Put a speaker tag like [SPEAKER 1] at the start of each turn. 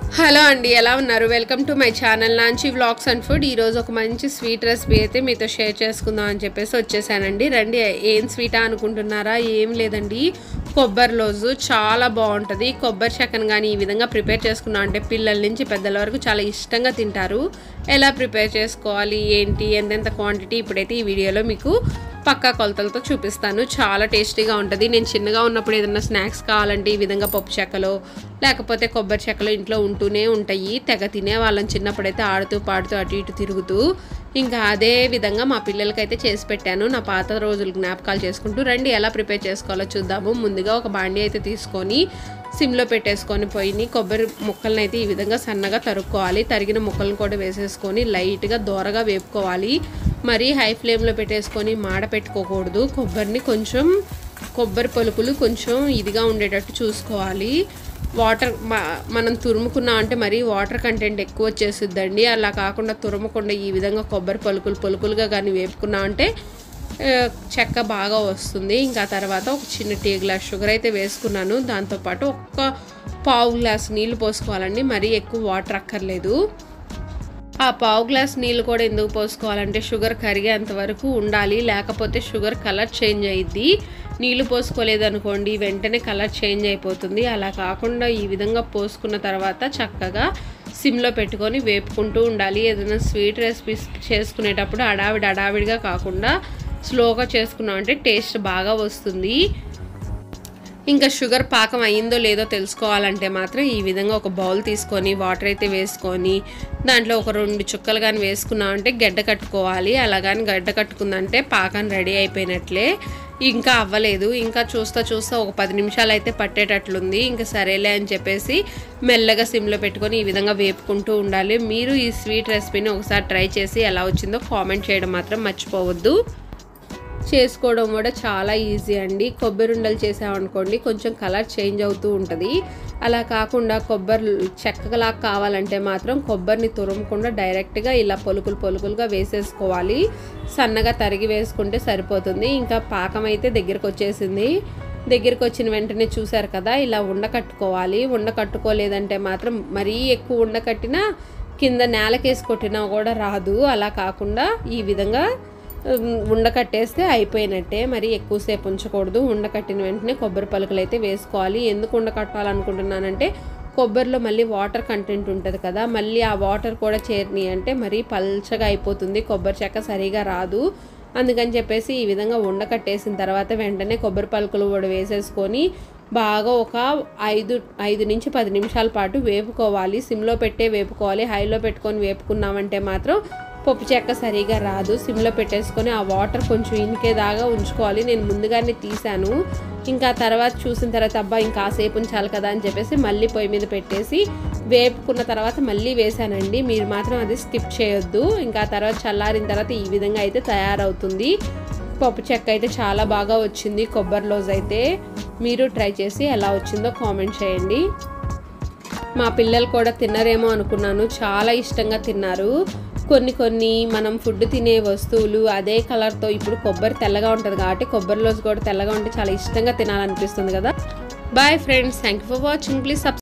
[SPEAKER 1] hello అండి ఎలా ఉన్నారు welcome to my channel Nanchi vlogs and food ఈరోజు ఒక మంచి స్వీట్ రెసిపీ అయితే మీతో షేర్ చేసుకుందాం అని చెప్పేసి వచ్చేసానండి రండి ఏం స్వీటా అనుకుంటున్నారా ఏం లేదండి కొబ్బరి లోజు చాలా బాగుంటుంది కొబ్బరి చెక్కను కానీ ఈ విధంగా ప్రిపేర్ చేసుకున్నాం అంటే పిల్లల నుంచి పెద్దల వరకు చాలా ఇష్టంగా తింటారు ఎలా ప్రిపేర్ చేసుకోవాలి ఏంటి ఎంతెంత క్వాంటిటీ ఇప్పుడైతే ఈ వీడియోలో మీకు పక్కా కొలతలతో చూపిస్తాను చాలా టేస్టీగా ఉంటుంది నేను చిన్నగా ఉన్నప్పుడు ఏదైనా స్నాక్స్ కావాలంటే ఈ విధంగా పప్పు చెక్కలో లేకపోతే కొబ్బరి చెక్కలు ఇంట్లో ఉంటూనే ఉంటాయి తెగ తినే వాళ్ళని చిన్నప్పుడైతే ఆడుతూ పాడుతూ అటు ఇటు తిరుగుతూ ఇంకా అదే విధంగా మా పిల్లలకైతే చేసి పెట్టాను నా పాత రోజులు జ్ఞాపకాలు చేసుకుంటూ రండి ఎలా ప్రిపేర్ చేసుకోవాలో చూద్దాము ముందుగా ఒక బాండి అయితే తీసుకొని సిమ్లో పెట్టేసుకొని పోయి కొబ్బరి ముక్కలను అయితే ఈ విధంగా సన్నగా తరుక్కోవాలి తరిగిన ముక్కలను కూడా వేసేసుకొని లైట్గా దోరగా వేపుకోవాలి మరీ హై ఫ్లేమ్లో పెట్టేసుకొని మాడ పెట్టుకోకూడదు కొబ్బరిని కొంచెం కొబ్బరి పలుకులు కొంచెం ఇదిగా ఉండేటట్టు చూసుకోవాలి వాటర్ మనం తురుముకున్నాం అంటే మరీ వాటర్ కంటెంట్ ఎక్కువ వచ్చేసిద్దండి అలా కాకుండా తురమకుండా ఈ విధంగా కొబ్బరి పలుకులు పలుకులుగా కానీ వేపుకున్నాం అంటే ఆ, చెక్క బాగా వస్తుంది ఇంకా తర్వాత ఒక చిన్న టీ గ్లాస్ షుగర్ అయితే వేసుకున్నాను దాంతోపాటు ఒక్క పావు గ్లాస్ నీళ్ళు పోసుకోవాలండి మరీ ఎక్కువ వాటర్ అక్కర్లేదు ఆ పావు గ్లాస్ నీళ్ళు కూడా ఎందుకు పోసుకోవాలంటే షుగర్ కరిగేంత వరకు ఉండాలి లేకపోతే షుగర్ కలర్ చేంజ్ అయ్యిద్ది నీళ్ళు పోసుకోలేదు అనుకోండి వెంటనే కలర్ చేంజ్ అయిపోతుంది అలా కాకుండా ఈ విధంగా పోసుకున్న తర్వాత చక్కగా సిమ్లో పెట్టుకొని వేపుకుంటూ ఉండాలి ఏదైనా స్వీట్ రెసిపీస్ చేసుకునేటప్పుడు అడావిడి అడావిడిగా కాకుండా స్లోగా చేసుకున్నాం అంటే టేస్ట్ బాగా వస్తుంది ఇంకా షుగర్ పాకం అయ్యిందో లేదో తెలుసుకోవాలంటే మాత్రం ఈ విధంగా ఒక బౌల్ తీసుకొని వాటర్ అయితే వేసుకొని దాంట్లో ఒక రెండు చుక్కలు కానీ వేసుకున్నాం అంటే గడ్డ కట్టుకోవాలి అలా కానీ గడ్డ కట్టుకుందంటే పాకం రెడీ అయిపోయినట్లే ఇంకా అవ్వలేదు ఇంకా చూస్తా చూస్తా ఒక పది నిమిషాలు అయితే పట్టేటట్లుంది ఇంకా సరేలే అని చెప్పేసి మెల్లగా సిమ్లో పెట్టుకొని ఈ విధంగా వేపుకుంటూ ఉండాలి మీరు ఈ స్వీట్ రెసిపీని ఒకసారి ట్రై చేసి ఎలా వచ్చిందో కామెంట్ చేయడం మాత్రం మర్చిపోవద్దు చేసుకోవడం కూడా చాలా ఈజీ అండి కొబ్బరి ఉండలు చేసామనుకోండి కొంచెం కలర్ చేంజ్ అవుతూ ఉంటుంది అలా కాకుండా కొబ్బరి చెక్కలా కావాలంటే మాత్రం కొబ్బరిని తురమకుండా డైరెక్ట్గా ఇలా పొలుకులు పొలుకులుగా వేసేసుకోవాలి సన్నగా తరిగి వేసుకుంటే సరిపోతుంది ఇంకా పాకం అయితే దగ్గరికి వచ్చేసింది దగ్గరికి వచ్చిన వెంటనే చూసారు కదా ఇలా ఉండకట్టుకోవాలి ఉండకట్టుకోలేదంటే మాత్రం మరీ ఎక్కువ ఉండకట్టినా కింద నేలకేసి కొట్టినా కూడా రాదు అలా కాకుండా ఈ విధంగా ఉమ్, ఉండకట్టేస్తే అయిపోయినట్టే మరి ఎక్కువసేపు ఉంచకూడదు ఉండకట్టిన వెంటనే కొబ్బరి పలుకులు అయితే వేసుకోవాలి ఎందుకు ఉండకట్టాలనుకుంటున్నానంటే కొబ్బరిలో మళ్ళీ వాటర్ కంటెంట్ ఉంటుంది కదా మళ్ళీ ఆ వాటర్ కూడా చేరినాయి అంటే మరీ పల్చగా అయిపోతుంది కొబ్బరి చెక్క సరిగా రాదు అందుకని చెప్పేసి ఈ విధంగా ఉండకట్టేసిన తర్వాత వెంటనే కొబ్బరి పలుకులు కూడా వేసేసుకొని బాగా ఒక ఐదు ఐదు నుంచి పది నిమిషాల పాటు వేపుకోవాలి సిమ్లో పెట్టే వేపుకోవాలి హైలో పెట్టుకొని వేపుకున్నామంటే మాత్రం పప్పు చెక్క సరిగా రాదు సిమ్లో పెట్టేసుకొని ఆ వాటర్ కొంచెం ఇనికేదాగా ఉంచుకోవాలి నేను ముందుగానే తీసాను ఇంకా తర్వాత చూసిన తర్వాత అబ్బా ఇంకా సేపు ఉంచాలి కదా అని చెప్పేసి మళ్ళీ పొయ్యి మీద పెట్టేసి వేపుకున్న తర్వాత మళ్ళీ వేసానండి మీరు మాత్రం అది స్కిప్ చేయొద్దు ఇంకా ఆ తర్వాత చల్లారిన తర్వాత ఈ విధంగా అయితే తయారవుతుంది పప్పు చెక్క అయితే చాలా బాగా వచ్చింది కొబ్బరి లోజ్ అయితే మీరు ట్రై చేసి ఎలా వచ్చిందో కామెంట్ చేయండి మా పిల్లలు కూడా తిన్నారేమో అనుకున్నాను చాలా ఇష్టంగా తిన్నారు కొన్ని కొన్ని మనం ఫుడ్ తినే వస్తువులు అదే కలర్తో ఇప్పుడు కొబ్బరి తెల్లగా ఉంటుంది కాబట్టి కొబ్బరి లోజు కూడా తెల్లగా ఉంటే చాలా ఇష్టంగా తినాలనిపిస్తుంది కదా bye friends thank you for watching please